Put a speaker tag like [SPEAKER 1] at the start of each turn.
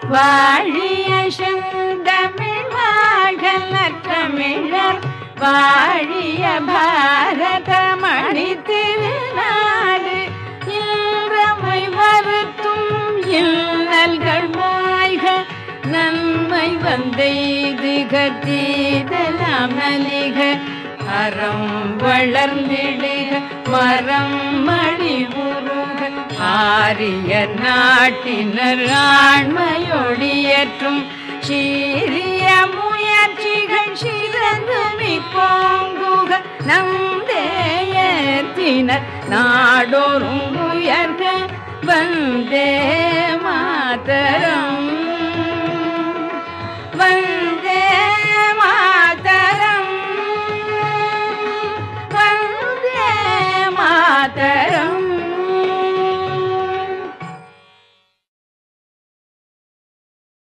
[SPEAKER 1] வாழிய செந்தமிழ் வாழ்கல தமிழர் வாழிய பாரத மணி திருநாடு இன்றமை வருத்தும் இன்னல்கள் மாய்க நன்மை வந்தெய்துக தீதலாம் நலிக அறம் வளர்ந்திடுக மரம் மணி உருக ஆரிய நாட்டினர் ஆண்மையொடியற்றும் சீரிய முயற்சிகள் சிறந்து மிக்கோங்குக நம் தேயத்தினர் நாடோறும் உயர்க வந்தே மாதர